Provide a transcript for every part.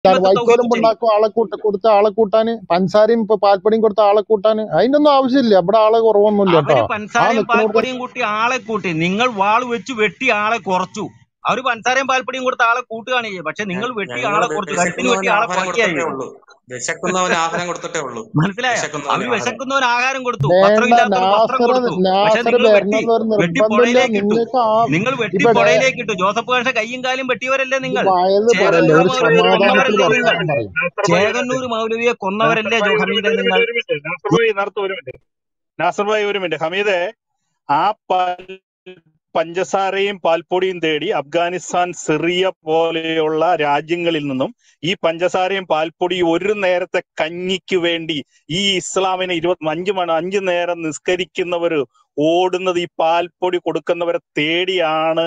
കലിമത്ത് വൈക്കോലും തൗഹീദ് ശരി പിണ്ണാക്കും ആളെ കൂട്ട കൊടുത്ത ആളെ കൂട്ടാന് പഞ്ചസാരയും ഇപ്പൊ പാൽപ്പൊടിയും കൊടുത്ത ആളെ കൂട്ടാന് അതിന്റെ ഒന്നും ആവശ്യമില്ല ഇവിടെ ആളെ കുറവൊന്നുമില്ല അവര് കേട്ടോ ആ പഞ്ചസാരയും നിൽക്കുന്നോടത്ത് പാൽപ്പൊടിയും കൂട്ടി ആളെ കൂട്ടി നിങ്ങൾ വാൾ വെച്ച് വെട്ടി ആളെ കുറച്ചു അവര് പഞ്ചസാരയും പാൽപ്പൊടിയും കൊടുത്ത ആളെ കൂട്ടുകയാണ് ചെയ്യുക പക്ഷെ നിങ്ങൾ വെട്ടി ഞങ്ങൾ ആളെ കുറച്ചു കഴുത്തിന് വെട്ടി വിശക്കുന്നവന് ആളെ ആഹാരം കുറയ്ക്കുക കൊടുത്തിട്ടേ ചെയ്തത് ഉള്ളൂ വിശക്കുന്നവന് ആഹാരം കൊടുത്തിട്ടേ ഉള്ളൂ മനസ്സിലായോ വിശക്കുന്നവന് അവര് ആഹാരം വിശക്കുന്നവന് ആഹാരം കൊടുത്തു വേണ്ട വസ്ത്രമില്ലാത്തവർക്ക് വസ്ത്രം നാസർ കൊടുത്തു പക്ഷെ നാസർ നിങ്ങൾ വെട്ടി വരണമെന്നൊരു വെട്ടി നിർബന്ധമില്ല പുഴയിലേക്ക് ഇട്ടു നിങ്ങൾക്ക് ആ നിങ്ങൾ വെട്ടി ഇവിടെ പുഴയിലേക്ക് ഇട്ടു ജോസഫ് കാശ കയ്യും കാലും വെട്ടിയവരല്ലേ ഈ നിങ്ങൾ വയത് പറയല്ലേ ചേകന്നൂർ ഒരു മൗലവിയെ സമാധാനത്തിൽ കൊന്നവരല്ലേ വർത്തമാനം പറയും നിങ്ങൾ നാസർ ഭായി ഒരു മിനിറ്റ് നാസർ ഭായി ഒരു ചേകന്നൂർ മിനിറ്റ് മൗലവിയെ നാസർ കൊന്നവരല്ലേ ഭായി നിങ്ങൾ ഒരു മിനിറ്റ് നാസർ ഭായി നേരത്തെ ഒരു മിനിറ്റ് നാസർ ഭായി ഒരു മിനിറ്റ് ഹമീദെ ആ പാൽ പഞ്ചസാരയും പാൽപ്പൊടിയും തേടി അഫ്ഗാനിസ്ഥാൻ സിറിയ പോലെയുള്ള രാജ്യങ്ങളിൽ നിന്നും ഈ പഞ്ചസാരയും പാൽപ്പൊടിയും ഒരു നേരത്തെ കഞ്ഞിക്ക് വേണ്ടി ഈ ഇസ്ലാമിനെ ഇരുപത്തി അഞ്ച് മണി അഞ്ചു നേരം നിസ്കരിക്കുന്നവര് ഓടുന്നത് ഈ പാൽപ്പൊടി കൊടുക്കുന്നവരെ തേടിയാണ്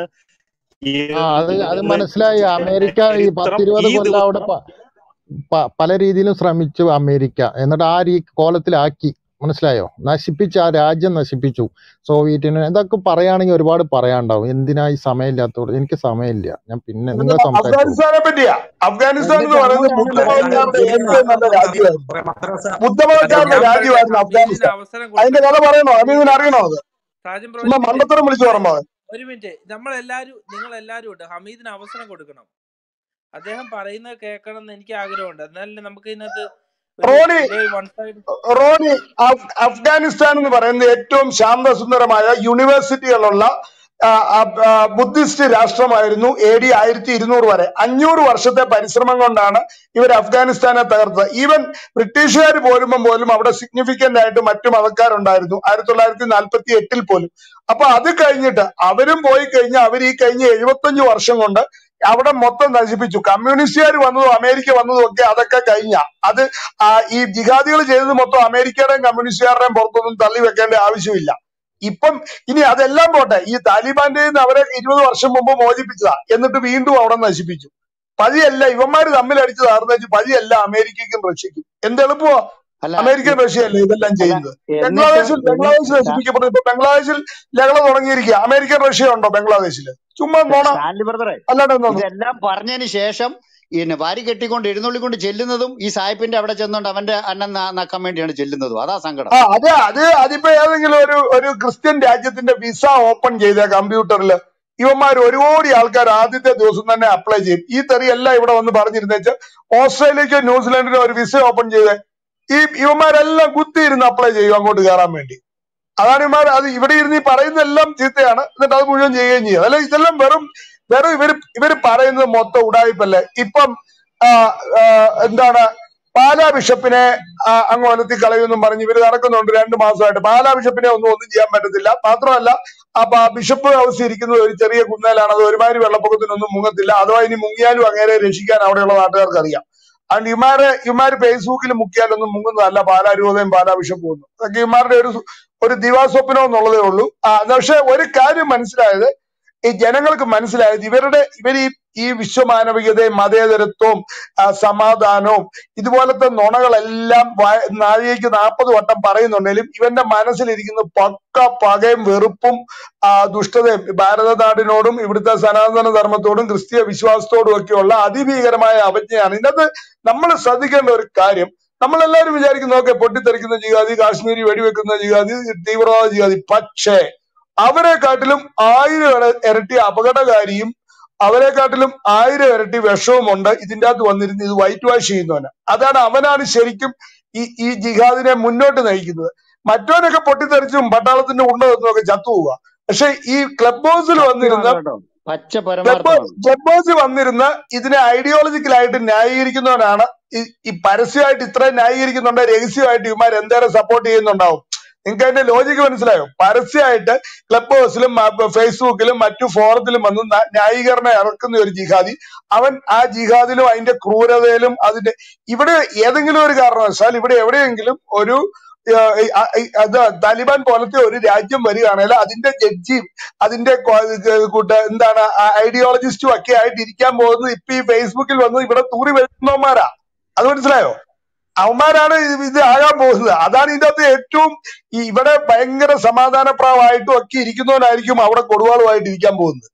ആ അത് അത് എന്ന് മനസ്സിലായി അമേരിക്ക ഈ ചരിത്രം പത്തിരുപത് ഈ കൊല്ലം അവിടെ ദിവസം പ- പ- പല രീതിയിലും ശ്രമിച്ചു അമേരിക്ക എന്നിട്ട് ആ രീ കോലത്തിലാക്കി മനസ്സിലായോ നശിപ്പിച്ചു ആ രാജ്യം നശിപ്പിച്ചു സോവിയറ്റ് യൂണിയൻ ഇതൊക്കെ പറയുകയാണെങ്കിൽ ഒരുപാട് പറയാണ്ടാവും എന്തിനാ ഈ സമയമില്ലാത്തത് എനിക്ക് സമയമില്ല ഞാൻ പിന്നെ നിങ്ങൾ സംസാരിച്ചോളൂ അഫ്ഗാനിസ്ഥാനെ പറ്റിയാ അഫ്ഗാനിസ്ഥാൻ എന്ന് എന്നിട്ട് പറയുന്നത് അങ്ങോട്ട് ബുദ്ധമതക്കാരുടെ അങ്ങോട്ട് ഏറ്റവും നല്ല നമുക്കറിയാം രാജ്യമായിരുന്നു അല്ല അഫ്ഗാനിസ്ഥാൻ ഞാൻ പറയട്ടെ ബുദ്ധമതക്കാരുടെ രാജ്യമായിരുന്നു അഫ്ഗാനിസ്ഥാൻ അതിന്റെ ഹമീദിന് അവസരം കഥ കൊടുക്കണം പറയണോ അമീദിന് അറിയണോ അത് ഷാജിൻ ബ്രോ ചുമ്മാ ഒരു മിനിറ്റ് മണ്ടത്തരം വിളിച്ചു ഒരു പറഞ്ഞോ മിനിറ്റ് ഒരു മിനിറ്റ് നമ്മളെല്ലാരും നിങ്ങൾ എല്ലാരും ഉണ്ട് ഹമീദിന് അവസരം കൊടുക്കണം അദ്ദേഹം പറയുന്നത് കേൾക്കണം എന്ന് എനിക്ക് ആഗ്രഹമുണ്ട് എന്നാലല്ലേ നമുക്ക് ഇതിനകത്ത് ഒരു റോണി ഇതേ വൺ സൈഡ് റോണി അഫ്- അഫ്ഗാനിസ്ഥാൻ എന്ന് പറയുന്നത് ഏറ്റവും ശാന്തസുന്ദരമായ യൂണിവേഴ്സിറ്റികളുള്ള ആ, ആ, ആ, ബുദ്ധിസ്റ്റ് രാഷ്ട്രമായിരുന്നു എ ഡി ആയിരത്തി ഇരുന്നൂറ് വരെ അഞ്ഞൂറ് വർഷത്തെ പരിശ്രമം കൊണ്ടാണ് ഇവർ അഫ്ഗാനിസ്ഥാനെ തകർത്തത് ഈവൻ ബ്രിട്ടീഷുകാർ പോരുമ്പം പോലും അവിടെ സിഗ്നിഫിക്കന്റ് ആയിട്ട് മറ്റു മതക്കാരുണ്ടായിരുന്നു ആയിരത്തി തൊള്ളായിരത്തി നാൽപ്പത്തി എട്ടിൽ പോലും അപ്പൊ അത് കഴിഞ്ഞിട്ട് അവരും പോയി കഴിഞ്ഞ് അവർ ഈ കഴിഞ്ഞ എഴുപത്തഞ്ച് വർഷം കൊണ്ട് അവിടെ മൊത്തം നശിപ്പിച്ചു കമ്മ്യൂണിസ്റ്റുകാർ വന്നതും അമേരിക്ക വന്നതും ഒക്കെ അതൊക്കെ കഴിഞ്ഞ അത് ആ ഈ ജിഹാദികൾ ചെയ്തത് മൊത്തം അമേരിക്കയുടെയും കമ്മ്യൂണിസ്റ്റുകാരുടെയും പുറത്തൊന്നും തള്ളി വെക്കേണ്ട ആവശ്യമില്ല ഇപ്പം ഇനി അതെല്ലാം പോട്ടെ ഈ താലിബാന്റെ നിന്ന് അവരെ ഇരുപത് വർഷം മുമ്പ് മോചിപ്പിച്ചതാ എന്നിട്ട് വീണ്ടും അവിടെ നശിപ്പിച്ചു പതിയല്ല ഇവന്മാര് തമ്മിൽ അടിച്ച് താർന്നു പതിയല്ല അമേരിക്കയ്ക്കും റഷ്യക്കും എന്ത് എളുപ്പമോ അല്ല അമേരിക്കൻ ഇ- റഷ്യയല്ലേ ഇതെല്ലാം അല്ല ചെയ്യുന്നത് എന്നിട്ടും ബംഗ്ലാദേശിൽ എന്നി ബംഗ്ലാദേശ് ഷാ- നശിപ്പിക്കപ്പെട്ടു ഇപ്പൊ ബംഗ്ലാദേശിൽ ലഹള തുടങ്ങിയിരിക്കുക അമേരിക്കൻ റഷ്യ ഉണ്ടോ ബംഗ്ലാദേശിൽ ചുമ്മാ നോണ സ്റ്റാൻലി ബ്രദറെ അല്ലാണ്ട് എന്തോന്നു ഇതെല്ലാം പറഞ്ഞതിന് ശേഷം പിന്നെ വാരി കെട്ടിക്കൊണ്ട് എഴുന്നള്ളിക്കൊണ്ട് ചെല്ലുന്നതും ഈ സായിപ്പിന്റെ അവിടെ ചെന്നുകൊണ്ട് അവന്റെ അന്നം ന- നക്കാൻ വേണ്ടിയാണ് ചെല്ലുന്നതും അതാ സങ്കടം ആ അത് അത് അതിപ്പോ ഏതെങ്കിലും ഒരു ഒരു ക്രിസ്ത്യൻ രാജ്യത്തിന്റെ വിസ ഓപ്പൺ ചെയ്ത കമ്പ്യൂട്ടറിൽ ഇവന്മാർ ഒരു കോടി ആൾക്കാർ ആദ്യത്തെ ദിവസം തന്നെ അപ്ലൈ ചെയ്യും ഈ തെറി എല്ലാം ഇവിടെ വന്ന് പറഞ്ഞിരുന്നേച്ച് ഓസ്ട്രേലിയക്കോ ന്യൂസിലാൻഡിനോ ഒരു വിസ ഓപ്പൺ ചെയ്ത് ഈ ഇവന്മാരെല്ലാം കുത്തിയിരുന്ന് അപ്ലൈ ചെയ്യും അങ്ങോട്ട് കയറാൻ വേണ്ടി അതാണ് ഇവന്മാർ അത് ഇവിടെ ഇരുന്ന് ഈ പറയുന്നതെല്ലാം ചീത്തയാണ് എന്നിട്ട് അത് മുഴുവൻ ചെയ്യുകയും ചെയ്യും അല്ല ഇതെല്ലാം വെറും വെറും ഇവര് ഇവര് പറയുന്നത് മൊത്തം ഉടായിപ്പല്ലേ ഇപ്പം ആ, ആ, എന്താണ് പാലാ ബിഷപ്പിനെ ആ, അങ്ങ് ഒലത്തി കളയുമെന്നും പറഞ്ഞ് ഇവര് നടക്കുന്നുണ്ട് രണ്ടു മാസമായിട്ട് പാലാ ബിഷപ്പിനെ ഒന്നും ഒന്നും ചെയ്യാൻ പറ്റത്തില്ല മാത്രമല്ല അപ്പൊ ആ ബിഷപ്പ് ഹൗസ് ഇരിക്കുന്നത് ഒരു ചെറിയ കുന്നേലാണ് അത് ഒരുമാതിരി വെള്ളപ്പൊക്കത്തിനൊന്നും മുങ്ങത്തില്ല അഥവാ ഇനി മുങ്ങിയാലും അങ്ങനെ രക്ഷിക്കാൻ അവിടെയുള്ള നാട്ടുകാർക്ക് അറിയാം അതുകൊണ്ട് ഇമാരെ ഇമാര് ഫേസ്ബുക്കിൽ മുക്കിയാലൊന്നും മുങ്ങുന്നതല്ല പാലാ രൂപതയും പാലാ ബിഷപ്പും ഒന്നും അതൊക്കെ ഇമാരുടെ ഒരു സു- ഒരു ദിവാസ്വപ്നം എന്നുള്ളതേ ഉള്ളൂ ആ പക്ഷെ ഒരു കാര്യം മനസ്സിലായത് ഈ ജനങ്ങൾക്ക് മനസ്സിലായത് ഇവരുടെ ഇവർ ഈ ഈ വിശ്വമാനവികതയും മതേതരത്വവും ആ, സമാധാനവും ഇതുപോലത്തെ നുണകളെല്ലാം വാ- നാഴികയ്ക്ക് നാൽപ്പത് വട്ടം പറയുന്നുണ്ടെങ്കിലും ഇവന്റെ മനസ്സിലിരിക്കുന്ന പക്ക പകയും വെറുപ്പും ആ, ദുഷ്ടതയും ഭാരത നാടിനോടും ഇവിടുത്തെ സനാതന ധർമ്മത്തോടും ക്രിസ്തീയ വിശ്വാസത്തോടും ഒക്കെയുള്ള അതിഭീകരമായ അവജ്ഞയാണ് ഇതിനകത്ത് നമ്മൾ ശ്രദ്ധിക്കേണ്ട ഒരു കാര്യം നമ്മളെല്ലാവരും വിചാരിക്കുന്നു ഓക്കെ പൊട്ടിത്തെറിക്കുന്ന ജിഹാദി കാശ്മീരി വെടിവെക്കുന്ന ജിഹാദി തീവ്രവാദ ജിഹാദി പക്ഷേ അവരെക്കാട്ടിലും ആയിരം ഇര- ഇരട്ടി അപകടകാരിയും അവരെക്കാട്ടിലും ആയിരം ഇരട്ടി വിഷവുമുണ്ട് ഇതിന്റെ അകത്ത് വന്നിരുന്ന് ഇത് വൈറ്റ് വാഷ് ചെയ്യുന്നവന് അതാണ് അവനാണ് ശരിക്കും ഈ ഈ ജിഹാദിനെ മുന്നോട്ട് നയിക്കുന്നത് മറ്റവനൊക്കെ പൊട്ടിത്തെറിച്ചും പട്ടാളത്തിന്റെ ഉണ്ട ഒക്കെ ചത്തുപോവുക പക്ഷെ ഈ ക്ലബ് ഹൗസിൽ വന്നിരുന്ന സത്യമാണ് കേട്ടോ പച്ച ക്ലബ് പരമാർത്ഥമാണ് ക്ലബ് ഹൗസിൽ വന്നിരുന്ന് ഇതിനെ ഐഡിയോളജിക്കലായിട്ട് ന്യായീകരിക്കുന്നവനാണ് ഈ ഈ പരസ്യമായിട്ട് ഇത്രയും ന്യായീകരിക്കുന്നുണ്ട് രഹസ്യമായിട്ട് ഇവന്മാർ എന്തേരം സപ്പോർട്ട് ചെയ്യുന്നുണ്ടാവും നിങ്ങൾക്ക് അതിന്റെ ലോജിക്ക് മനസ്സിലായോ പരസ്യമായിട്ട് ക്ലബ് ഹൗസിലും മ- ഫേസ്ബുക്കിലും മറ്റു ഫോറത്തിലും വന്ന് ന- ന്യായീകരണം ഇറക്കുന്ന ഒരു ജിഹാദി അവൻ ആ ജിഹാദിലും അതിന്റെ ക്രൂരതയിലും അതിന്റെ ഇവിടെ ഏതെങ്കിലും ഒരു കാരണവശാൽ ഇവിടെ എവിടെയെങ്കിലും ഒരു ഏഹ്, ഈ, അ- ഈ, അത് താലിബാൻ പോലത്തെ ഒരു രാജ്യം വരികയാണെങ്കിൽ അതിന്റെ ജഡ്ജിയും അതിന്റെ കൊ- കൂട്ട് എന്താണ് ഐഡിയോളജിസ്റ്റും ഒക്കെ ആയിട്ട് ഇരിക്കാൻ പോകുന്നത് ഇപ്പൊ ഈ ഫേസ്ബുക്കിൽ വന്ന് ഇവിടെ തൂറി വരുന്നവന്മാരാ അത് മനസ്സിലായോ അവന്മാരാണ് ഇത് ഇത് ആകാൻ പോകുന്നത് അതാണ് ഇതിന്റെ അകത്ത് ഏറ്റവും ഈ ഇവിടെ ഭയങ്കര സമാധാനപ്രായമായിട്ടും ഒക്കെ ഇരിക്കുന്നവനായിരിക്കും അവിടെ കൊടുവാളുമായിട്ട് ഇരിക്കാൻ പോകുന്നത്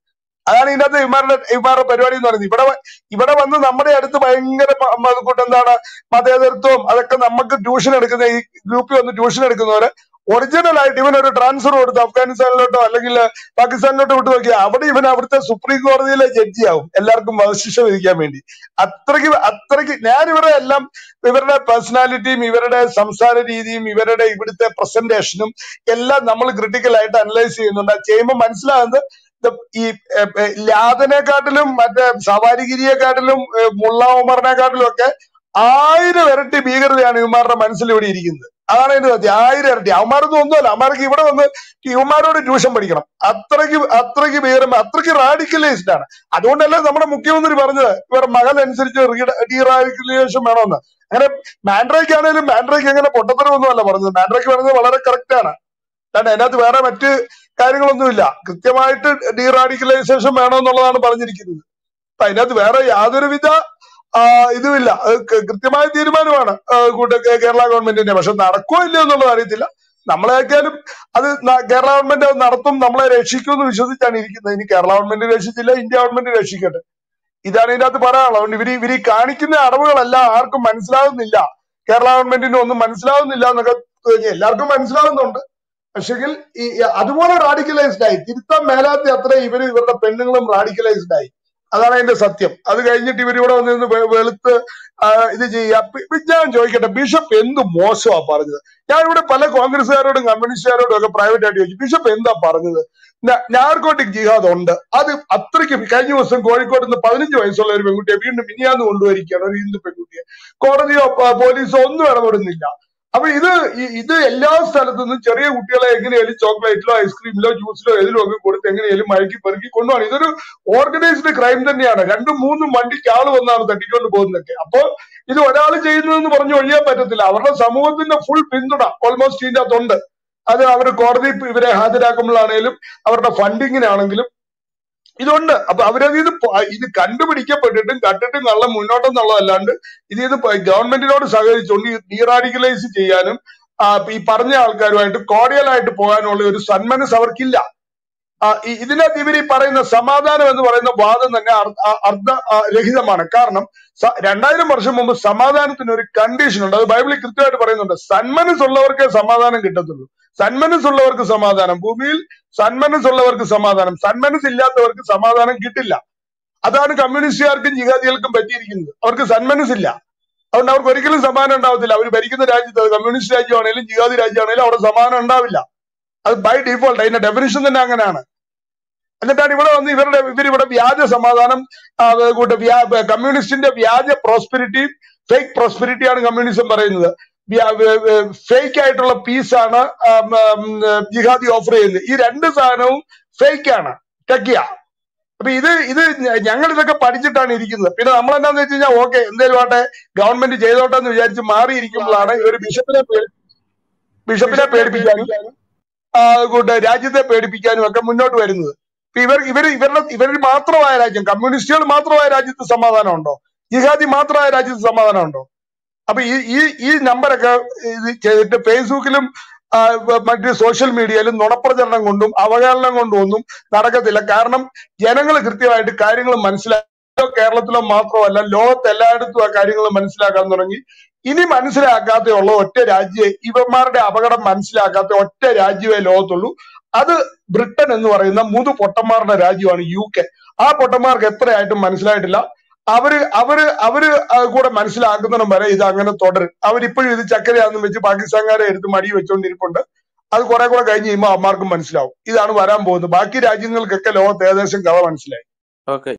അതാണ് ഇതിനകത്ത് ഇവന്മാരുടെ ഇവന്മാരുടെ പരിപാടി എന്ന് പറയുന്നത് ഇവിടെ വ- ഇവിടെ വന്ന് നമ്മുടെ അടുത്ത് ഭയങ്കര മ- മ- കൂട്ട് എന്താണ് മതേതരത്വം അതൊക്കെ നമുക്ക് ട്യൂഷൻ എടുക്കുന്ന ഈ ഗ്രൂപ്പിൽ വന്ന് ട്യൂഷൻ എടുക്കുന്നവരെ ഒറിജിനൽ ആയിട്ട് ഇവൻ ഒരു ട്രാൻസ്ഫർ കൊടുത്ത് അഫ്ഗാനിസ്ഥാനിലോട്ടോ അല്ലെങ്കിൽ പാകിസ്ഥാനിലോട്ടോ വിട്ടു നോക്കിയാൽ അവിടെ ഇവൻ അവിടുത്തെ സുപ്രീം കോടതിയിലെ ജഡ്ജി ആവും എല്ലാവർക്കും വധശിക്ഷ വിധിക്കാൻ വേണ്ടി അത്രയ്ക്ക് അത്രയ്ക്ക് ഞാൻ ഇവരുടെ എല്ലാം ഇവരുടെ പേഴ്സണാലിറ്റിയും ഇവരുടെ സംസാര രീതിയും ഇവരുടെ ഇവിടുത്തെ പ്രസന്റേഷനും എല്ലാം നമ്മൾ ക്രിട്ടിക്കൽ ആയിട്ട് അനലൈസ് ചെയ്യുന്നുണ്ട് അത് ചെയ്യുമ്പോൾ മനസ്സിലാകുന്നത് ഇത് ഈ എ, എ, ലാദനെക്കാട്ടിലും മറ്റേ സവാരിഗിരിയെക്കാട്ടിലും എ, മുള്ള ഉമറിനെക്കാട്ടിലും ഒക്കെ ആയിരം ഇരട്ടി ഭീകരതയാണ് ഇവന്മാരുടെ മനസ്സിൽ ഇവിടെ ഇരിക്കുന്നത് അതാണ് എന്റെ സത്യം ആയിരം ഇരട്ടി അവന്മാരൊന്നും ഒന്നുമല്ല അവന്മാർക്ക് ഇവിടെ വന്ന് ഇവന്മാരോട് ട്യൂഷൻ പഠിക്കണം അത്രയ്ക്ക് അത്രയ്ക്ക് ഭീകരം അത്രയ്ക്ക് റാഡിക്കലൈസ്ഡ് ആണ് അതുകൊണ്ടല്ലേ നമ്മുടെ മുഖ്യമന്ത്രി പറഞ്ഞത് ഇവർ മകൻ അനുസരിച്ച് ഡീറാഡിക്കലൈസേഷൻ വേണമെന്ന് അങ്ങനെ മാൻഡ്രയ്ക്ക് ആണെങ്കിലും മാൻഡ്രയ്ക്ക് അങ്ങനെ പൊട്ടത്തരമൊന്നുമല്ല പറഞ്ഞത് മാൻഡ്രയ്ക്ക് പറഞ്ഞത് വളരെ കറക്റ്റ് ആണ് അല്ലാണ്ട് അതിനകത്ത് വേറെ മറ്റ് കാര്യങ്ങളൊന്നുമില്ല കൃത്യമായിട്ട് ഡീറാഡിക്കലൈസേഷൻ വേണമെന്നുള്ളതാണ് പറഞ്ഞിരിക്കുന്നത് അപ്പൊ അതിനകത്ത് വേറെ യാതൊരുവിധ ആ, ഇതുമില്ല അത് ക- കൃത്യമായ തീരുമാനമാണ് ആ, കൂട്ട കേ- കേരള ഗവൺമെന്റിന്റെ പക്ഷെ നടക്കുമോ ഇല്ലയോ എന്നുള്ളത് അറിയത്തില്ല നമ്മളെയൊക്കെയാലും അത് ന- കേരള ഗവൺമെന്റ് അത് നടത്തും നമ്മളെ രക്ഷിക്കും എന്ന് വിശ്വസിച്ചാണ് ഇരിക്കുന്നത് ഇനി കേരള ഗവൺമെന്റ് രക്ഷിച്ചില്ല ഇന്ത്യ ഗവൺമെന്റ് രക്ഷിക്കട്ടെ ഇതാണ് ഇതിനകത്ത് പറയാനുള്ളത് അതുകൊണ്ട് ഇവര് ഇവര് ഈ കാണിക്കുന്ന അടവുകളെല്ലാം ആർക്കും മനസ്സിലാകുന്നില്ല കേരള ഗവൺമെന്റിന് ഒന്നും മനസ്സിലാകുന്നില്ല എന്നൊക്കെ തോന്നി. എല്ലാവർക്കും മനസ്സിലാകുന്നുണ്ട് പക്ഷെങ്കിൽ ഈ ഈ അതുപോലെ റാഡിക്കലൈസ്ഡ് ആയി തിരുത്താൻ മേലാത്ത അത്ര ഇവര് ഇവരുടെ പെണ്ണുങ്ങളും റാഡിക്കലൈസ്ഡ് ആയി അതാണ് അതിന്റെ സത്യം അത് കഴിഞ്ഞിട്ട് ഇവർ ഇവിടെ വന്നിരുന്ന് വെ- വെളുത്ത് ആ, ഇത് ചെയ്യാ പി- പി- ഞാൻ ചോദിക്കട്ടെ ബിഷപ്പ് എന്ത് മോശമാ പറഞ്ഞത് ഞാൻ ഇവിടെ പല കോൺഗ്രസ്സുകാരോടും കമ്മ്യൂണിസ്റ്റുകാരോടും ഒക്കെ പ്രൈവറ്റ് ആയിട്ട് ചോദിച്ചു ബിഷപ്പ് എന്താ പറഞ്ഞത് നാർക്കോട്ടിക് ജിഹാദ് ഉണ്ട് അത് അത്രയ്ക്ക് കഴിഞ്ഞ ദിവസം കോഴിക്കോട് നിന്ന് പതിനഞ്ച് വയസ്സുള്ള ഒരു പെൺകുട്ടിയെ വീണ്ടും മിനിയാന്ന് കൊണ്ടുവരികയാണ് ഒരു ഹിന്ദു പെൺകുട്ടിയെ കോടതിയോ പ- പോലീസോ ഒന്നും ഇടപെടുന്നില്ല അപ്പൊ ഇത് ഈ- ഇത് എല്ലാ സ്ഥലത്തു നിന്നും ചെറിയ കുട്ടികളെ എങ്ങനെയാലും ചോക്ലേറ്റിലോ ഐസ്ക്രീമിലോ ജ്യൂസിലോ ഏതിലോ ഒക്കെ കൊടുത്ത് എങ്ങനെയാലും മയക്കി പെറുക്കി കൊണ്ടുപോകണം ഇതൊരു ഓർഗനൈസ്ഡ് ക്രൈം തന്നെയാണ് രണ്ടും മൂന്നും വണ്ടിക്ക് ആള് വന്നാണ് തട്ടിക്കൊണ്ട് പോകുന്നതൊക്കെ അപ്പൊ ഇത് ഒരാൾ ചെയ്യുന്നതെന്ന് പറഞ്ഞു ഒഴിയാൻ പറ്റത്തില്ല അവരുടെ സമൂഹത്തിന്റെ ഫുൾ പിന്തുണ ഓൾമോസ്റ്റ് ഇതിന്റെ അകത്തുണ്ട് അത് അവർ കോടതി ഇവരെ ഹാജരാക്കുമ്പോഴാണേലും അവരുടെ ഫണ്ടിങ്ങിനാണെങ്കിലും ഇതുണ്ട് അപ്പൊ അവരത് ഇത് പ- ഇത് കണ്ടുപിടിക്കപ്പെട്ടിട്ടും കട്ടിട്ടും കള്ളം മുന്നോട്ടെന്നുള്ളതല്ലാണ്ട് ഇത് ഇത് പ- ഗവൺമെന്റിനോട് സഹകരിച്ചുകൊണ്ട് ഈ ഡീറാഡിക്കലൈസ് ചെയ്യാനും ആ, ഈ പറഞ്ഞ ആൾക്കാരുമായിട്ട് കോടിയലായിട്ട് പോകാനുള്ള ഒരു സന്മനസ് അവർക്കില്ല ആ, ഈ- ഇതിനകത്ത് ഇവർ ഈ പറയുന്ന സമാധാനം എന്ന് പറയുന്ന വാദം തന്നെ അർ- ആ, അർദ്ധ ആ, രഹിതമാണ് കാരണം സ- രണ്ടായിരം വർഷം മുമ്പ് സമാധാനത്തിന് ഒരു കണ്ടീഷൻ ഉണ്ട് അത് ബൈബിളിൽ കൃത്യമായിട്ട് പറയുന്നുണ്ട് സന്മനസ് ഉള്ളവർക്കേ സമാധാനം കിട്ടത്തുള്ളൂ സന്മനസ് ഉള്ളവർക്ക് സമാധാനം ഭൂമിയിൽ സന്മനസ് ഉള്ളവർക്ക് സമാധാനം സന്മനസ് ഇല്ലാത്തവർക്ക് സമാധാനം കിട്ടില്ല അതാണ് കമ്മ്യൂണിസ്റ്റുകാർക്കും ജിഹാദികൾക്കും പറ്റിയിരിക്കുന്നത് അവർക്ക് സന്മനസ് ഇല്ല അതുകൊണ്ട് അവർക്ക് ഒരിക്കലും സമാധാനം ഉണ്ടാവത്തില്ല അവർ ഭരിക്കുന്ന രാജ്യത്ത് അത് കമ്മ്യൂണിസ്റ്റ് രാജ്യമാണെങ്കിലും ജിഹാദി രാജ്യമാണെങ്കിലും അവിടെ സമാധാനം ഉണ്ടാവില്ല അത് ബൈ ഡിഫോൾട്ട് അതിന്റെ ഡെഫിനിഷൻ തന്നെ അങ്ങനെയാണ് എന്നിട്ടാണ് ഇവിടെ വന്ന് ഇവരുടെ ഇവരിവിടെ വ്യാജ സമാധാനം ആ, കൂട്ട വ്യാ- കമ്മ്യൂണിസ്റ്റിന്റെ വ്യാജ പ്രോസ്പെരിറ്റി ഫേക്ക് പ്രോസ്പെരിറ്റിയാണ് കമ്മ്യൂണിസം പറയുന്നത് ഫേക്ക് ആയിട്ടുള്ള പീസാണ് ജിഹാദി ഓഫർ ചെയ്യുന്നത് ഈ രണ്ട് സാധനവും ഫേക്ക് ആണ് ടക്കിയ അപ്പൊ ഇത് ഇത് ഞങ്ങൾ ഇതൊക്കെ പഠിച്ചിട്ടാണ് ഇരിക്കുന്നത് പിന്നെ നമ്മൾ എന്താന്ന് വെച്ച് കഴിഞ്ഞാൽ ഓക്കെ എന്തേലും ആട്ടെ ഗവൺമെന്റ് ചെയ്തോട്ടെ എന്ന് വിചാരിച്ച് മാറിയിരിക്കുമ്പോഴാണ് ഇവർ ബിഷപ്പിനെ പേ- ബിഷപ്പിനെ പേടിപ്പിക്കാനും ആ, കൂട്ട് രാജ്യത്തെ പേടിപ്പിക്കാനും ഒക്കെ മുന്നോട്ട് വരുന്നത് ഇപ്പൊ ഇവർ ഇവർ ഇവരുടെ ഇവരിൽ മാത്രമായ രാജ്യം കമ്മ്യൂണിസ്റ്റുകൾ മാത്രമായ രാജ്യത്ത് സമാധാനം ഉണ്ടോ ജിഹാദി മാത്രമായ രാജ്യത്ത് സമാധാനം ഉണ്ടോ അപ്പൊ ഈ ഈ ഈ നമ്പറൊക്കെ ഇത് ചെയ്തിട്ട് ഫേസ്ബുക്കിലും ആ, വ- മറ്റ് സോഷ്യൽ മീഡിയയിലും നുണപ്രചരണം കൊണ്ടും അവഹേളനം കൊണ്ടും ഒന്നും നടക്കത്തില്ല കാരണം ജനങ്ങൾ കൃത്യമായിട്ട് കാര്യങ്ങൾ മനസ്സിലാക്കിയോ കേരളത്തിലോ മാത്രമല്ല ലോകത്ത് എല്ലായിടത്തും ആ കാര്യങ്ങൾ മനസ്സിലാക്കാൻ തുടങ്ങി ഇനി മനസ്സിലാക്കാത്ത ഉള്ള ഒറ്റ രാജ്യമേ ഇവന്മാരുടെ അപകടം മനസ്സിലാക്കാത്ത ഒറ്റ രാജ്യമേ ലോകത്തുള്ളൂ അത് ബ്രിട്ടൻ എന്ന് പറയുന്ന മുതു പൊട്ടന്മാരുടെ രാജ്യമാണ് യു കെ ആ പൊട്ടന്മാർക്ക് എത്രയായിട്ടും മനസ്സിലായിട്ടില്ല അവര് അവര് അവര് അത് കൂടെ മനസ്സിലാക്കുന്നിടം വരെ ഇത് അങ്ങനെ തുടരും അവരിപ്പോഴും ഇത് ചക്കരയാണെന്ന് വെച്ച് പാകിസ്ഥാൻകാരെ എടുത്ത് മടി വെച്ചോണ്ടിരിപ്പുണ്ട് അത് കുറെ കൂടെ കഴിഞ്ഞ് കഴിയുമ്പോൾ അമ്മമാർക്കും മനസ്സിലാവും ഇതാണ് വരാൻ പോകുന്നത് ബാക്കി രാജ്യങ്ങൾക്കൊക്കെ ലോകത്ത് ഏകദേശം കഥ മനസ്സിലായി ഓക്കെ